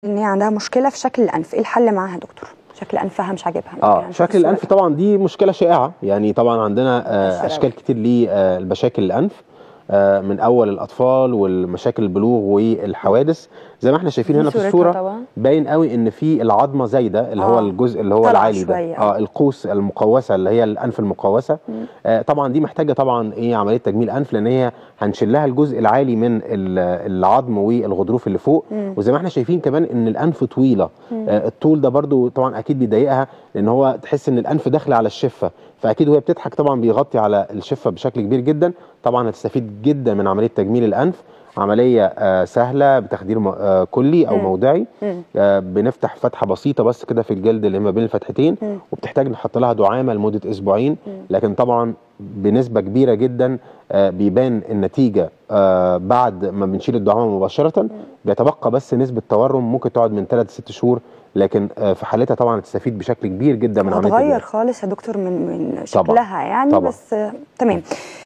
ان هي عندها مشكله في شكل الانف ايه الحل معاها يا دكتور شكل انفها مش عاجبها اه يعني شكل الانف طبعا دي مشكله شائعه يعني طبعا عندنا آه منتشرة اشكال كتير للمشاكل الانف آه من اول الاطفال والمشاكل البلوغ والحوادث زي ما احنا شايفين دي هنا في صورتها الصوره طبعا. باين قوي ان في العظمه زايده اللي هو آه، الجزء اللي هو طالعة العالي ده شوية. اه القوس المقوسه اللي هي الانف المقوسه آه طبعا دي محتاجه طبعا ايه عمليه تجميل انف لان هي هنشيل لها الجزء العالي من ال- العظم والغضروف اللي فوق وزي ما احنا شايفين كمان ان الانف طويله آه الطول ده برضو طبعا اكيد بيضايقها لان هو تحس ان الانف داخله على الشفه فاكيد وهي بتضحك طبعا بيغطي على الشفه بشكل كبير جدا طبعا هتستفيد جدا من عمليه تجميل الانف عمليه آه سهله بتخدير م- آه كلي او موضعي آه بنفتح فتحه بسيطه بس كده في الجلد اللي ما بين الفتحتين وبتحتاج نحط لها دعامه لمده اسبوعين لكن طبعا بنسبه كبيره جدا آه بيبان النتيجه آه بعد ما بنشيل الدعامه مباشره بيتبقى بس نسبه تورم ممكن تقعد من 3 ل 6 شهور لكن آه في حالتها طبعا هتستفيد بشكل كبير جدا من عمليه هتغير التجميل. خالص يا دكتور من من طبعاً. شكلها يعني طبعاً. بس آه، تمام